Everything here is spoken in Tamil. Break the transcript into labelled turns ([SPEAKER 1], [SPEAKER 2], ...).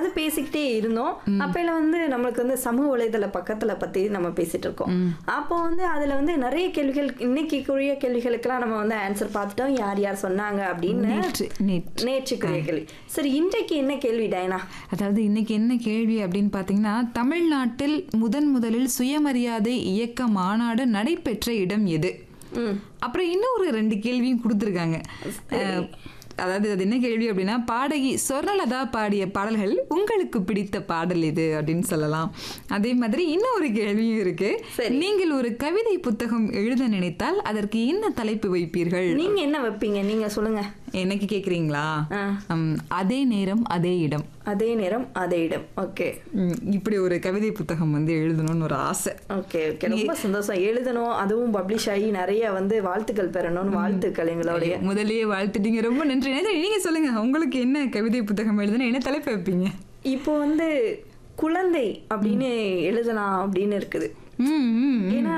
[SPEAKER 1] பேசிக்கிட்டே இருந்தோம் அப்பையில வந்து நம்மளுக்கு வந்து சமூக வலைதள பக்கத்துல பத்தி நம்ம பேசிட்டு இருக்கோம் அப்போ வந்து அதுல வந்து நிறைய கேள்விகள் இன்னைக்குரிய கேள்விகளுக்கெல்லாம் நம்ம வந்து ஆன்சர் பார்த்துட்டோம் யார் யார் சொன்னாங்க அப்படின்னு
[SPEAKER 2] நேற்று நேற்று
[SPEAKER 1] நேற்றுக்குரிய கேள்வி சரி இன்றைக்கு என்ன கேள்வி டயனா
[SPEAKER 2] அதாவது இன்னைக்கு என்ன கேள்வி அப்படின்னு பார்த்தீங்கன்னா தமிழ்நாட்டில் முதன் முதலில் சுயமரியாதை இயக்க மாநாடு நடைபெற்ற இடம் எது
[SPEAKER 1] ம்
[SPEAKER 2] அப்புறம் இன்னொரு ரெண்டு கேள்வியும் கொடுத்துருக்காங்க அஹ், அதாவது அது என்ன கேள்வி அப்படின்னா பாடகி சொர்ணலதா பாடிய பாடல்கள் உங்களுக்கு பிடித்த பாடல் இது அப்படின்னு சொல்லலாம் அதே மாதிரி இன்னொரு கேள்வியும் இருக்கு
[SPEAKER 1] சரி.
[SPEAKER 2] நீங்கள் ஒரு கவிதை புத்தகம் எழுத நினைத்தால் அதற்கு என்ன தலைப்பு வைப்பீர்கள்
[SPEAKER 1] நீங்க என்ன வைப்பீங்க நீங்க சொல்லுங்க
[SPEAKER 2] எனக்கு கேக்குறீங்களா
[SPEAKER 1] ஆ.
[SPEAKER 2] ம், அதே நேரம் அதே இடம்
[SPEAKER 1] அதே நேரம் அதே இடம் ஓகே
[SPEAKER 2] ம், இப்படி ஒரு கவிதை புத்தகம் வந்து எழுதணும்னு ஒரு ஆசை
[SPEAKER 1] ஓகே ஓகே ரொம்ப சந்தோஷம் எழுதணும் அதுவும் பப்ளிஷ் ஆகி நிறைய வந்து வாழ்த்துக்கள் பெறணும்னு வாழ்த்துக்கள் எங்களுடைய
[SPEAKER 2] முதல்லயே வாழ்த்துட்டீங்க ரொம்ப நன்றி நேத்ரா, நீங்க சொல்லுங்க உங்களுக்கு என்ன கவிதை புத்தகம் எழுதுனா என்ன தலைப்பு வைப்பீங்க
[SPEAKER 1] இப்போ வந்து குழந்தை அப்படின்னு எழுதலாம் அப்படின்னு இருக்குது
[SPEAKER 2] ம், ம், ம்.
[SPEAKER 1] ஏன்னா